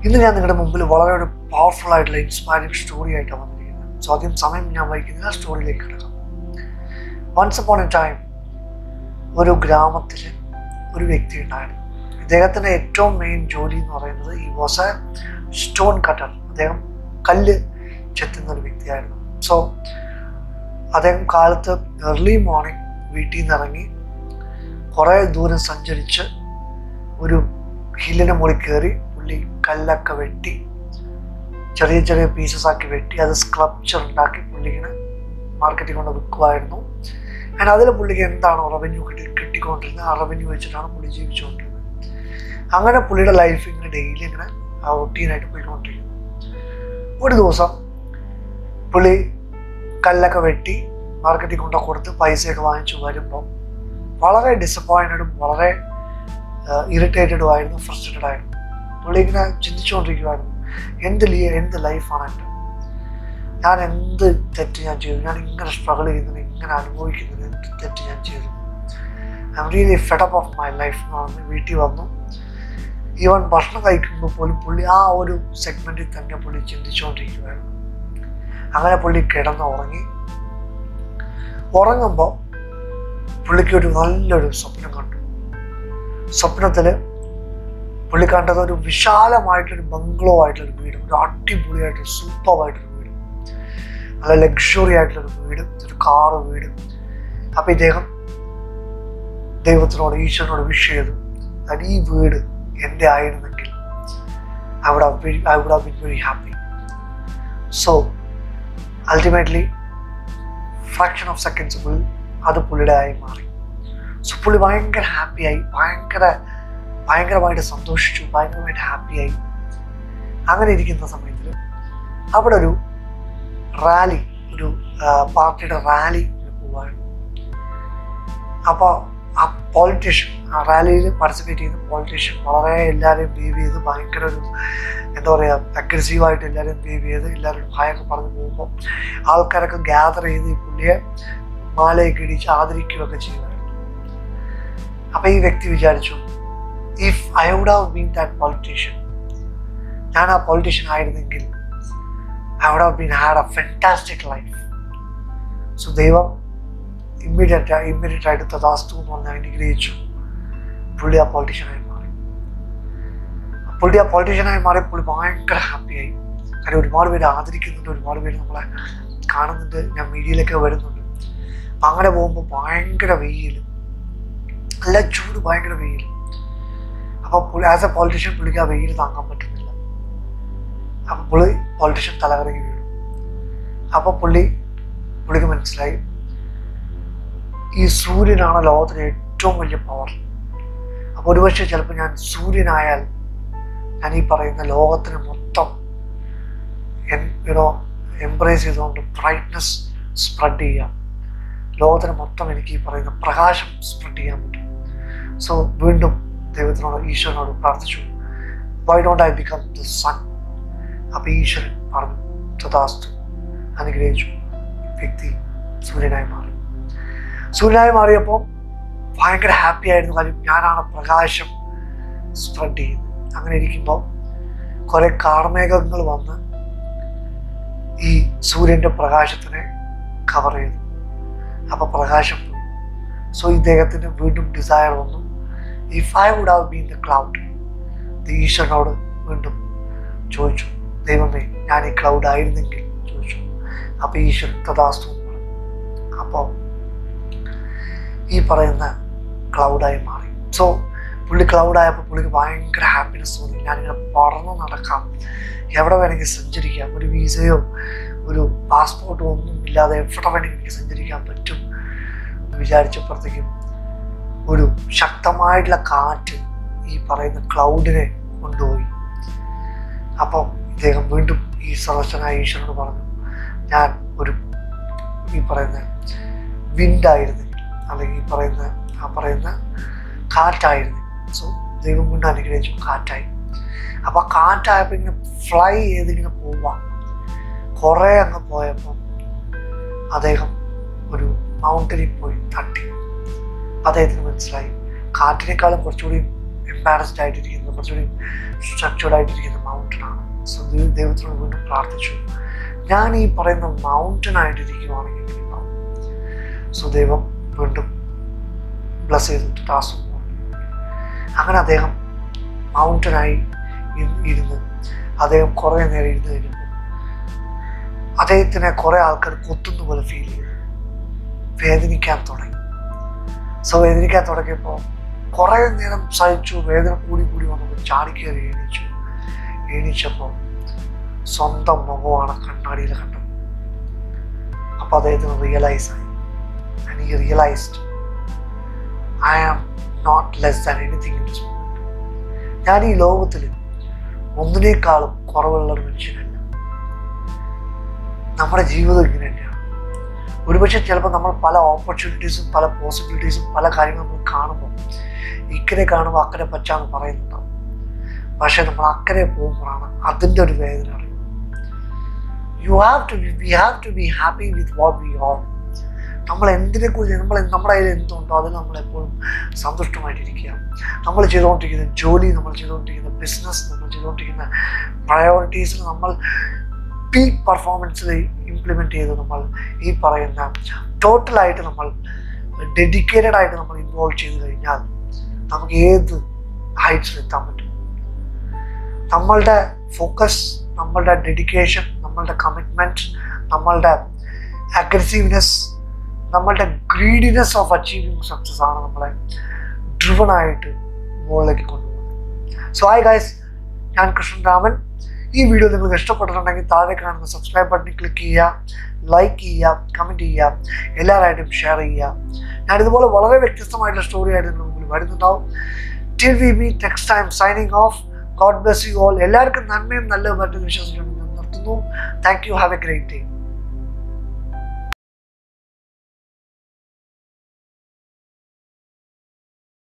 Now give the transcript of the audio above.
ഇന്ന് ഞാൻ നിങ്ങളുടെ മുമ്പിൽ വളരെ ഒരു പവർഫുൾ ആയിട്ടുള്ള ഇൻസ്പയറിംഗ് സ്റ്റോറി ആയിട്ടാണ് വന്നിരിക്കുന്നത് സോ അധികം സമയം ഞാൻ വഹിക്കുന്നില്ല ആ സ്റ്റോറിയിലേക്ക് കിടക്കാം വൺസ് അപ്പോൺ എ ടൈം ഒരു ഗ്രാമത്തിൽ ഒരു വ്യക്തി ഉണ്ടായിരുന്നു ഇദ്ദേഹത്തിൻ്റെ ഏറ്റവും മെയിൻ ജോലി എന്ന് പറയുന്നത് ഈ വാസ് എ സ്റ്റോൺ കട്ടർ അദ്ദേഹം കല്ല് ചെത്തുന്ന ഒരു വ്യക്തിയായിരുന്നു സോ അദ്ദേഹം കാലത്ത് ഏർലി മോർണിംഗ് വീട്ടിൽ നിന്ന് ഇറങ്ങി കുറേ ദൂരം സഞ്ചരിച്ച് ഒരു ഹില്ലിന് മുകളിൽ കയറി പുള്ളി കല്ലൊക്കെ വെട്ടി ചെറിയ ചെറിയ പീസസ് ആക്കി വെട്ടി അത് സ്ക്ലപ്ചർ ഉണ്ടാക്കി പുള്ളി ഇങ്ങനെ മാർക്കറ്റിൽ കൊണ്ട് വിൽക്കുമായിരുന്നു ആൻഡ് അതിൽ പുള്ളിക്ക് എന്താണോ റവന്യൂ കിട്ടി കിട്ടിക്കൊണ്ടിരുന്നത് ആ റവന്യൂ വെച്ചിട്ടാണ് പുള്ളി ജീവിച്ചുകൊണ്ടിരുന്നത് അങ്ങനെ പുള്ളിയുടെ ലൈഫ് ഇങ്ങനെ ഡെയിലി ഇങ്ങനെ റൊട്ടീനായിട്ട് പോയിക്കൊണ്ടിരിക്കുന്നു ഒരു ദിവസം പുള്ളി കല്ലൊക്കെ വെട്ടി മാർക്കറ്റിൽ കൊണ്ട് കൊടുത്ത് പൈസയൊക്കെ വാങ്ങിച്ചു വരുമ്പം വളരെ ഡിസപ്പോയിൻറ്റഡും വളരെ ഇറിറ്റേറ്റഡും ആയിരുന്നു ഫ്രസ്ട്രേറ്റഡ് ആയിരുന്നു പുള്ളി ഇങ്ങനെ ചിന്തിച്ചുകൊണ്ടിരിക്കുമായിരുന്നു എന്ത് ലീ എന്ത് ലൈഫാണ് എൻ്റെ ഞാൻ എന്ത് തെറ്റ് ഞാൻ ചെയ്തു ഞാൻ ഇങ്ങനെ സ്ട്രഗിൾ ചെയ്യുന്നത് ഇങ്ങനെ അനുഭവിക്കുന്നത് എന്ത് തെറ്റ് ഞാൻ ചെയ്തു I'm really fed up of my life എന്ന് പറഞ്ഞ് വീട്ടിൽ വന്നു ഈവൻ ഭക്ഷണം കഴിക്കുമ്പോൾ പോലും പുള്ളി ആ ഒരു സെഗ്മെൻറ്റിൽ തന്നെ പുള്ളി ചിന്തിച്ചുകൊണ്ടിരിക്കുമായിരുന്നു അങ്ങനെ പുള്ളി കിടന്ന് ഉറങ്ങി ഉറങ്ങുമ്പോൾ പുള്ളിക്ക് ഒരു നല്ലൊരു സ്വപ്നം കണ്ടു സ്വപ്നത്തിൽ പുള്ളി കണ്ടത് ഒരു വിശാലമായിട്ടൊരു ബംഗ്ലോ ആയിട്ടുള്ളൊരു വീട് ഒരു അടിപൊളിയായിട്ടൊരു സൂപ്പറായിട്ടൊരു വീട് നല്ല ലക്ഷറി ആയിട്ടുള്ളൊരു വീട് ഒരു കാറ് വീട് അപ്പം ഇദ്ദേഹം ദൈവത്തിനോട് ഈശ്വരനോട് വിഷ് ചെയ്തു that ഈ വീട് എൻ്റെ ആയിരുന്നെങ്കിൽ I would have very I would have been very happy so ultimately fraction of seconds അത് പുള്ളിയുടെ ആയി മാറി സോ പുള്ളി ഭയങ്കര ഹാപ്പിയായി ഭയങ്കര ഭയങ്കരമായിട്ട് സന്തോഷിച്ചു ഭയങ്കരമായിട്ട് ഹാപ്പിയായി അങ്ങനെ ഇരിക്കുന്ന സമയത്തിൽ അവിടെ ഒരു റാലി ഒരു പാർട്ടിയുടെ റാലി പോവാണ് അപ്പോൾ ആ പോളിറ്റീഷ്യൻ ആ റാലിയിൽ പാർട്ടിസിപ്പേറ്റ് ചെയ്യുന്ന പോളിറ്റീഷ്യൻ വളരെ എല്ലാവരെയും ബീവ് ചെയ്ത് ഭയങ്കര ഒരു എന്താ പറയുക അഗ്രസീവായിട്ട് എല്ലാവരെയും ബീവ് ചെയ്ത് എല്ലാവരും ഭയമൊക്കെ പറഞ്ഞു പോകുമ്പോൾ ആൾക്കാരൊക്കെ ഗ്യാദർ ചെയ്ത് ഈ പുള്ളിയെ മാലയൊക്കെ ഇടിച്ച് ആദരിക്കുകയൊക്കെ ചെയ്യുമായിരുന്നു അപ്പം ഈ വ്യക്തി വിചാരിച്ചു if I would have been that politician ഞാൻ ആ പൊളിറ്റീഷ്യൻ ആയിരുന്നെങ്കിൽ I would have been had a fantastic life so ദൈവം ഇമ്മീഡിയറ്റ് ഇമ്മീഡിയറ്റ് ആയിട്ട് തഥാസ്തു എന്ന് പറഞ്ഞ് അനുഗ്രഹിച്ചു പുള്ളി ആ പൊളിറ്റീഷ്യനായി മാറി പുള്ളി ആ പൊളിറ്റീഷ്യനായി മാറി പുള്ളി ഭയങ്കര ഹാപ്പിയായി കാര്യം ഒരുപാട് പേര് ആദരിക്കുന്നുണ്ട് ഒരുപാട് പേര് നമ്മളെ കാണുന്നുണ്ട് ഞാൻ മീഡിയയിലൊക്കെ വരുന്നുണ്ട് അപ്പം അങ്ങനെ പോകുമ്പോൾ ഭയങ്കര വെയിൽ നല്ല ചൂട് ഭയങ്കര വെയിൽ അപ്പോൾ പുള്ളി ആസ് എ പൊളിറ്റീഷ്യൻ പുള്ളിക്ക് ആ വെയിൽ താങ്ങാൻ പറ്റുന്നില്ല അപ്പോൾ പുള്ളി പൊളിറ്റീഷ്യൻ തലകറങ്ങി വീണു അപ്പോൾ പുള്ളി പുള്ളിക്ക് മനസ്സിലായി ഈ സൂര്യനാണ് ലോകത്തിലെ ഏറ്റവും വലിയ പവർ അപ്പോൾ ഒരുപക്ഷെ ചിലപ്പോൾ ഞാൻ സൂര്യനായാൽ ഞാൻ ഈ പറയുന്ന ലോകത്തിന് മൊത്തം യുനോ എംബ്രേസ് ചെയ്തുകൊണ്ട് ബ്രൈറ്റ്നസ് സ്പ്രെഡ് ചെയ്യാം ലോകത്തിന് മൊത്തം എനിക്ക് ഈ പറയുന്ന പ്രകാശം സ്പ്രെഡ് ചെയ്യാൻ പറ്റും സോ വീണ്ടും ദൈവത്തിനോട് ഈശ്വരനോട് പ്രാർത്ഥിച്ചു why don't I become the sun അപ്പോൾ ഈശ്വരൻ പറഞ്ഞു തഥാസ്തു അനുഗ്രഹിച്ചു വ്യക്തി സൂര്യനായി മാറി സൂര്യനായി മാറിയപ്പോൾ ഭയങ്കര ഹാപ്പി ആയിരുന്നു കാര്യം ഞാനാണ് പ്രകാശം സ്പ്രെഡ് ചെയ്യുന്നത് അങ്ങനെ ഇരിക്കുമ്പോൾ കുറെ കാർമേഘങ്ങൾ വന്ന് ഈ സൂര്യന്റെ പ്രകാശത്തിനെ കവർ ചെയ്തു അപ്പൊ പ്രകാശം പോയി സോ ഇദ്ദേഹത്തിന് വീണ്ടും ഡിസയർ വന്നു if I would have been the cloud ഈശ്വരനോട് വീണ്ടും ചോദിച്ചു ദൈവമേ ഞാൻ ഈ ക്ലൗഡ് ആയിരുന്നെങ്കിൽ ചോദിച്ചു അപ്പൊ ഈശ്വരൻ തഥാസ്തു അപ്പോൾ ഈ പറയുന്ന ക്ലൗഡായി മാറി സോ പുള്ളി ക്ലൗഡായപ്പോൾ പുള്ളിക്ക് ഭയങ്കര ഹാപ്പിനെസ് തോന്നി ഞാനിങ്ങനെ പറന്ന് നടക്കാം എവിടെ വേണമെങ്കിൽ സഞ്ചരിക്കാം ഒരു വീസയോ ഒരു പാസ്പോർട്ടോ ഒന്നും ഇല്ലാതെ എവിടെ വേണമെങ്കിൽ എനിക്ക് സഞ്ചരിക്കാൻ പറ്റും എന്ന് വിചാരിച്ചപ്പോഴത്തേക്കും ഒരു ശക്തമായിട്ടുള്ള കാറ്റ് ഈ പറയുന്ന ക്ലൗഡിനെ കൊണ്ടുപോയി അപ്പം ഇദ്ദേഹം വീണ്ടും ഈ സർവശനായ ഈശ്വരനോട് പറഞ്ഞു ഞാൻ ഒരു ഈ പറയുന്ന വിൻഡായിരുന്നെങ്കിൽ അല്ലെങ്കിൽ ഈ പറയുന്ന ആ പറയുന്ന കാറ്റായിരുന്നു സോ ദൈവം കൊണ്ട് അനുഗ്രഹിച്ചു കാറ്റായി അപ്പൊ ആ കാറ്റായപ്പോൾ ഇങ്ങനെ ഫ്ലൈ ചെയ്തിങ്ങനെ പോവാം കുറേ അങ്ങ് പോയപ്പോൾ അദ്ദേഹം ഒരു മൗണ്ടനിൽ പോയി തട്ടി അദ്ദേഹത്തിന് മനസ്സിലായി കാറ്റിനേക്കാളും കുറച്ചുകൂടി എംബാരസ്ഡ് ആയിട്ടിരിക്കുന്നത് കുറച്ചുകൂടി സ്ട്രക്ചേർഡ് ആയിട്ടിരിക്കുന്ന മൗണ്ടൻ ആണ് സോ ദൈവത്തിനോട് വീണ്ടും പ്രാർത്ഥിച്ചു ഞാൻ ഈ പറയുന്ന മൗണ്ടൻ ആയിട്ടിരിക്കുവാണെങ്കിൽ എങ്ങനെ ഉണ്ടാവും സോ ദൈവം വീണ്ടും ബ്ലസ് ചെയ്തിട്ട് ടാസ്ക് അങ്ങനെ അദ്ദേഹം മൗണ്ടനായി ഇരുന്ന് അദ്ദേഹം കുറേ നേരം ഇരുന്ന് കഴിഞ്ഞപ്പോൾ അദ്ദേഹത്തിനെ കുറേ ആൾക്കാർ കൊത്തുന്ന പോലെ ഫീൽ ചെയ്തു വേദനിക്കാൻ തുടങ്ങി സോ വേദനിക്കാൻ തുടങ്ങിയപ്പോൾ കുറേ നേരം സഹിച്ചു വേദന കൂടി കൂടി വന്നപ്പോൾ ചാടിക്കയറി എണീച്ചു എണീച്ചപ്പോൾ സ്വന്തം മുഖമാണ് കണ്ണാടിയിൽ കണ്ടത് അപ്പോൾ അദ്ദേഹത്തിന് റിയലൈസ് ആയി ആൻഡ് ഈ realised I am not less than anything in this ഞാൻ ഈ ലോകത്തിൽ ഒന്നിനേക്കാളും കുറവുള്ള ഒരു മനുഷ്യനല്ല നമ്മുടെ ജീവിതം ഇങ്ങനെ തന്നെയാണ് ഒരുപക്ഷെ ചിലപ്പോൾ നമ്മൾ പല ഓപ്പർച്യൂണിറ്റീസും പല പോസിബിലിറ്റീസും പല കാര്യങ്ങളും നമ്മൾ കാണുമ്പോൾ ഇക്കരെ കാണുമ്പോൾ അക്കരെ പറ്റാന്ന് പറയുന്നുണ്ടാവും പക്ഷെ നമ്മൾ അക്കരെ പോകുമ്പോഴാണ് അതിൻ്റെ ഒരു വേദന അറിയുന്നത് you have to be we have to be happy with what we all നമ്മൾ എന്തിനെ കുറിച്ച് നമ്മൾ നമ്മുടെ കയ്യിൽ എന്തുണ്ടോ അതിൽ നമ്മൾ എപ്പോഴും സന്തുഷ്ടമായിട്ടിരിക്കുക നമ്മൾ ചെയ്തുകൊണ്ടിരിക്കുന്ന ജോലി നമ്മൾ ചെയ്തുകൊണ്ടിരിക്കുന്ന ബിസിനസ് നമ്മൾ ചെയ്തുകൊണ്ടിരിക്കുന്ന പ്രയോറിറ്റീസിൽ നമ്മൾ പീക്ക് പെർഫോമൻസിൽ ഇംപ്ലിമെൻറ്റ് ചെയ്ത് നമ്മൾ ഈ പറയുന്ന ടോട്ടലായിട്ട് നമ്മൾ ഡെഡിക്കേറ്റഡ് ആയിട്ട് നമ്മൾ ഇൻവോൾവ് ചെയ്ത് കഴിഞ്ഞാൽ നമുക്ക് ഏത് ഹൈറ്റ്സിൽ എത്താൻ പറ്റും നമ്മളുടെ ഫോക്കസ് നമ്മളുടെ ഡെഡിക്കേഷൻ നമ്മളുടെ കമ്മിറ്റ്മെൻറ്റ് നമ്മളുടെ അഗ്രസീവ്നെസ് നമ്മളുടെ ഗ്രീഡിനെസ് ഓഫ് അച്ചീവിങ് സക്സസ് ആണ് നമ്മളെ ഡ്രിവൺ ആയിട്ട് മുകളിലേക്ക് കൊണ്ടുപോകുന്നത് സോ ഹായ് ഗൈസ് ഞാൻ കൃഷ്ണൻ രാമൻ ഈ വീഡിയോ നിങ്ങൾക്ക് ഇഷ്ടപ്പെട്ടിട്ടുണ്ടെങ്കിൽ താഴെ കാണുന്ന സബ്സ്ക്രൈബ് ബട്ടണിൽ ക്ലിക്ക് ചെയ്യുക ലൈക്ക് ചെയ്യുക കമൻറ്റ് ചെയ്യുക എല്ലാവരായിട്ടും ഷെയർ ചെയ്യുക ഞാൻ ഇതുപോലെ വളരെ വ്യത്യസ്തമായിട്ടുള്ള സ്റ്റോറി ആയിട്ട് നിങ്ങൾ മുമ്പിൽ വരുന്നുണ്ടാവും till we meet next time signing off God bless you all എല്ലാവർക്കും നന്മയും നല്ലതുമായിട്ട് വിശ്വസിച്ചുകൊണ്ട് നിർത്തുന്നു thank you have a great day